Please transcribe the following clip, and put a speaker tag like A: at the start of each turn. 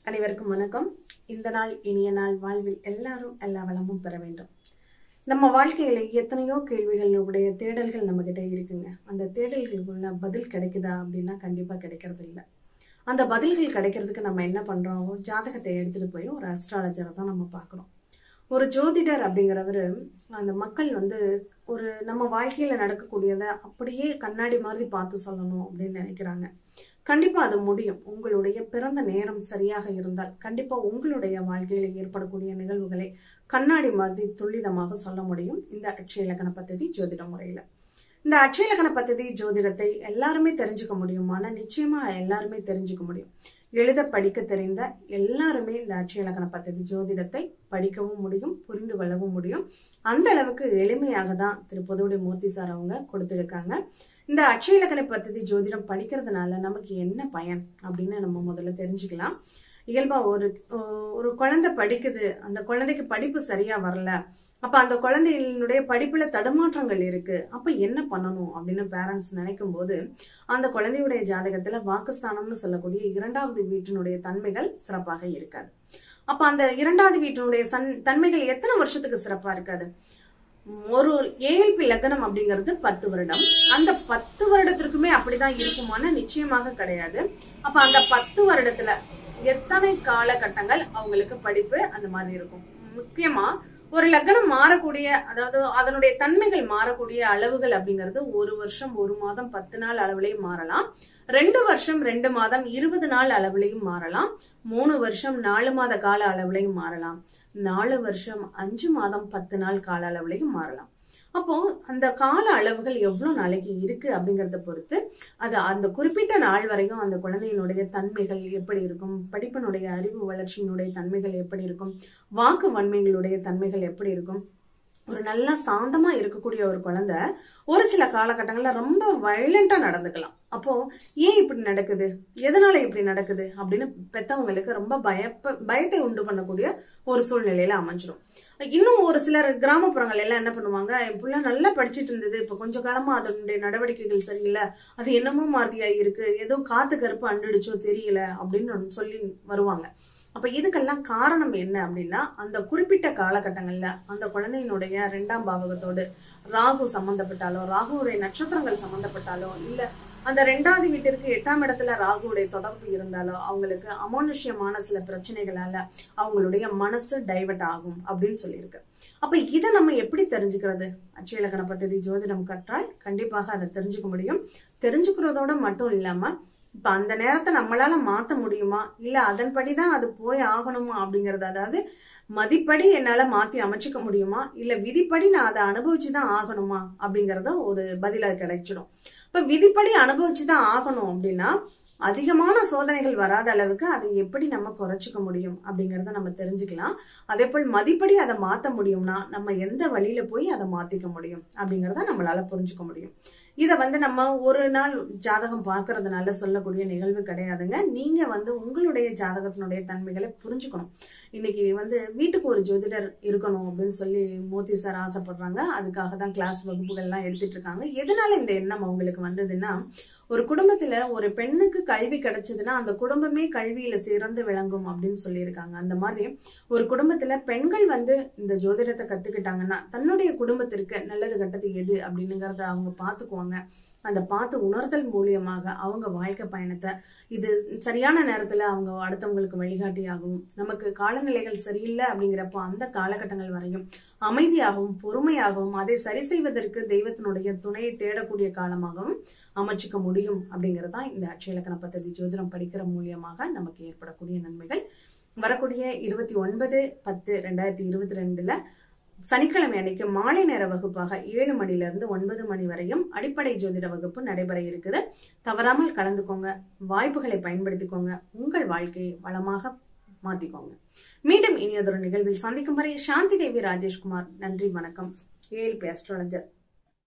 A: அனைவருக்கும் வணக்கம் இந்த நாள் இனிய நாள் வாழ்வில் எல்லாரும் எல்லா வளமும் பெற வேண்டும் நம்ம வாழ்க்கையில எத்தனையோ கேள்விகளுடைய தேடல்கள் நம்ம கிட்ட இருக்குங்க அந்த தேடல்களுக்குள்ள பதில் கிடைக்குதா அப்படின்னா கண்டிப்பா கிடைக்கிறது இல்ல அந்த பதில்கள் கிடைக்கிறதுக்கு நம்ம என்ன பண்றோம் ஜாதகத்தை எடுத்துட்டு போய் ஒரு அஸ்ட்ராலஜரை தான் நம்ம பார்க்கறோம் ஒரு ஜோதிடர் அப்படிங்கிறவர் அந்த மக்கள் வந்து ஒரு நம்ம வாழ்க்கையில நடக்கக்கூடியதை அப்படியே கண்ணாடி மாதிரி பார்த்து சொல்லணும் அப்படின்னு நினைக்கிறாங்க கண்டிப்பா அது முடியும் உங்களுடைய பிறந்த நேரம் சரியாக இருந்தால் கண்டிப்பா உங்களுடைய வாழ்க்கையில ஏற்படக்கூடிய நிகழ்வுகளை கண்ணாடி மாதிரி துல்லிதமாக சொல்ல முடியும் இந்த அட்சய இலக்கண பദ്ധதி ஜோதிட முறையில இந்த அட்சய இலக்கண பദ്ധதி ஜோதிடத்தை எல்லாருமே தெரிஞ்சுக்க முடியுமானா நிச்சயமா எல்லாருமே தெரிஞ்சுக்க முடியும் எழுத படிக்க தெரிந்த எல்லாருமே இந்த அட்சய இலக்கண பദ്ധதி ஜோதிடத்தை படிக்கவும் முடியும் புரிந்து கொள்ளவும் முடியும் அந்த அளவுக்கு எளிமையாக தான் திரு பொதுவுடைய மூர்த்தி சார் அவங்க கொடுத்துருக்காங்க இந்த அட்சய இலக்கண பദ്ധதி ஜோதிடம் படிக்கிறதுனால நமக்கு என்ன பயன் அப்படின்னு நம்ம முதல்ல தெரிஞ்சுக்கலாம் இயல்பா ஒரு ஒரு குழந்தை படிக்குது அந்த குழந்தைக்கு படிப்பு சரியா வரல அப்ப அந்த குழந்தைகளுடைய படிப்புல தடுமாற்றங்கள் இருக்கு அப்ப என்ன பண்ணணும் அப்படின்னு பேரண்ட்ஸ் நினைக்கும் போது அந்த குழந்தையுடைய ஜாதகத்துல வாக்குஸ்தானம்னு சொல்லக்கூடிய இரண்டாவது வீட்டினுடைய தன்மைகள் சிறப்பாக இருக்காது அப்ப அந்த இரண்டாவது வீட்டினுடைய சன் தன்மைகள் எத்தனை வருஷத்துக்கு சிறப்பா இருக்காது ஒரு ஏஎல்பி லக்னம் அப்படிங்கிறது பத்து வருடம் அந்த பத்து வருடத்திற்குமே அப்படிதான் இருக்குமானா நிச்சயமாக கிடையாது அப்ப அந்த பத்து வருடத்துல எத்தனை காலகட்டங்கள் அவங்களுக்கு படிப்பு அந்த மாதிரி இருக்கும் முக்கியமா ஒரு லக்னம் மாறக்கூடிய அதாவது அதனுடைய தன்மைகள் மாறக்கூடிய அளவுகள் அப்படிங்கிறது ஒரு வருஷம் ஒரு மாதம் பத்து நாள் அளவுலையும் மாறலாம் ரெண்டு வருஷம் ரெண்டு மாதம் இருபது நாள் அளவுலையும் மாறலாம் மூணு வருஷம் நாலு மாத கால அளவுலையும் மாறலாம் நாலு வருஷம் அஞ்சு மாதம் பத்து நாள் கால அளவுலையும் மாறலாம் அப்போ அந்த கால அளவுகள் எவ்வளவு நாளைக்கு இருக்கு அப்படிங்கறத பொறுத்து அது அந்த குறிப்பிட்ட நாள் வரையும் அந்த குழந்தையினுடைய தன்மைகள் எப்படி இருக்கும் படிப்பினுடைய அறிவு வளர்ச்சியினுடைய தன்மைகள் எப்படி இருக்கும் வாக்கு வன்மைகளுடைய தன்மைகள் எப்படி இருக்கும் ஒரு நல்லா சாந்தமா இருக்கக்கூடிய ஒரு குழந்தை ஒரு சில காலகட்டங்கள்ல ரொம்ப வயலண்டா நடந்துக்கலாம் அப்போ ஏன் இப்படி நடக்குது எதனால இப்படி நடக்குது அப்படின்னு பெத்தவங்களுக்கு ரொம்ப பயப்ப பயத்தை உண்டு பண்ணக்கூடிய ஒரு சூழ்நிலையில அமைஞ்சிடும் இன்னும் ஒரு சிலர் கிராமப்புறங்கள் எல்லாம் என்ன பண்ணுவாங்க என் புள்ள நல்லா படிச்சுட்டு இருந்தது இப்ப கொஞ்ச காலமா அதனுடைய நடவடிக்கைகள் சரியில்லை அது என்னமோ மாதிரியா இருக்கு ஏதோ காத்து கருப்பு அண்டுடுச்சோ தெரியல அப்படின்னு சொல்லி வருவாங்க அப்ப இதுக்கெல்லாம் காரணம் என்ன அப்படின்னா அந்த குறிப்பிட்ட காலகட்டங்கள்ல அந்த குழந்தையினுடைய ரெண்டாம் பாவகத்தோடு ராகு சம்பந்தப்பட்டாலோ ராகுவுடைய நட்சத்திரங்கள் சம்பந்தப்பட்டாலோ இல்ல அந்த ரெண்டாவது வீட்டிற்கு எட்டாம் இடத்துல ராகுவுடைய தொடர்பு இருந்தாலோ அவங்களுக்கு அமானுஷ்யமான சில பிரச்சனைகளால அவங்களுடைய மனசு டைவர்ட் ஆகும் அப்படின்னு சொல்லியிருக்கு அப்ப இதை நம்ம எப்படி தெரிஞ்சுக்கிறது அச்சயலக்கண பദ്ധதி ஜோதிடம் கற்றால் கண்டிப்பாக அதை தெரிஞ்சுக்க முடியும் தெரிஞ்சுக்கிறதோட மட்டும் இல்லாம இப்ப அந்த நேரத்தை நம்மளால மாத்த முடியுமா இல்ல அதன்படிதான் அது போய் ஆகணுமா அப்படிங்கறது அதாவது மதிப்படி என்னால மாத்தி அமைச்சுக்க முடியுமா இல்ல விதிப்படி நான் அதை அனுபவிச்சுதான் ஆகணுமா அப்படிங்கறத ஒரு பதிலா கிடைச்சிடும் இப்ப விதிப்படி அனுபவிச்சுதான் ஆகணும் அப்படின்னா அதிகமான சோதனைகள் வராத அளவுக்கு அதை எப்படி நம்ம குறைச்சிக்க முடியும் அப்படிங்கறத நம்ம தெரிஞ்சுக்கலாம் அதே போல் மதிப்படி அதை மாத்த முடியும்னா நம்ம எந்த வழியில போய் அதை மாத்திக்க முடியும் அப்படிங்கறத நம்மளால புரிஞ்சுக்க முடியும் இதை வந்து நம்ம ஒரு நாள் ஜாதகம் பார்க்கறதுனால சொல்லக்கூடிய நிகழ்வு கிடையாதுங்க நீங்க வந்து உங்களுடைய ஜாதகத்தினுடைய தன்மைகளை புரிஞ்சுக்கணும் இன்னைக்கு வந்து வீட்டுக்கு ஒரு ஜோதிடர் இருக்கணும் அப்படின்னு சொல்லி மோதி சார் ஆசைப்படுறாங்க அதுக்காக தான் கிளாஸ் வகுப்புகள்லாம் எடுத்துட்டு இருக்காங்க எதனால இந்த எண்ணம் அவங்களுக்கு வந்ததுன்னா ஒரு குடும்பத்துல ஒரு பெண்ணுக்கு கல்வி கிடைச்சதுன்னா அந்த குடும்பமே கல்வியில சிறந்து விளங்கும் அப்படின்னு சொல்லியிருக்காங்க அந்த மாதிரி ஒரு குடும்பத்துல பெண்கள் வந்து இந்த ஜோதிடத்தை கத்துக்கிட்டாங்கன்னா தன்னுடைய குடும்பத்திற்கு நல்லது கட்டது எது அப்படின்னுங்கிறத அவங்க பார்த்துக்குவாங்க அந்த பார்த்து உணர்தல் மூலியமாக அவங்க வாழ்க்கை பயணத்தை இது சரியான நேரத்துல அவங்க அடுத்தவங்களுக்கு வழிகாட்டியாகவும் நமக்கு காலநிலைகள் சரியில்லை அப்படிங்கிறப்போ அந்த காலகட்டங்கள் வரையும் அமைதியாகவும் பொறுமையாகவும் அதை சரி செய்வதற்கு தெய்வத்தினுடைய துணையை தேடக்கூடிய காலமாகவும் அமைச்சுக்க முடியும் அப்படிங்கறதான் இந்த அட்சயலக்கண பദ്ധதி ஜோதிடம் படிக்கிற மூலியமாக நமக்கு ஏற்படக்கூடிய நன்மைகள் வரக்கூடிய இருபத்தி ஒன்பது பத்து ரெண்டாயிரத்தி இருபத்தி ரெண்டுல சனிக்கிழமை அன்னைக்கு மாலை நேர வகுப்பாக ஏழு மணில இருந்து ஒன்பது மணி வரையும் அடிப்படை ஜோதிட வகுப்பு நடைபெற இருக்குது தவறாமல் கலந்துக்கோங்க வாய்ப்புகளை பயன்படுத்திக்கோங்க உங்கள் வாழ்க்கையை வளமாக மாத்திக்கோங்க மீண்டும் இனியதொரு நிகழ்வில் சந்திக்கும் வரை சாந்தி தேவி ராஜேஷ்குமார் நன்றி வணக்கம் ஏஎல்பி அஸ்ட்ராலஜர்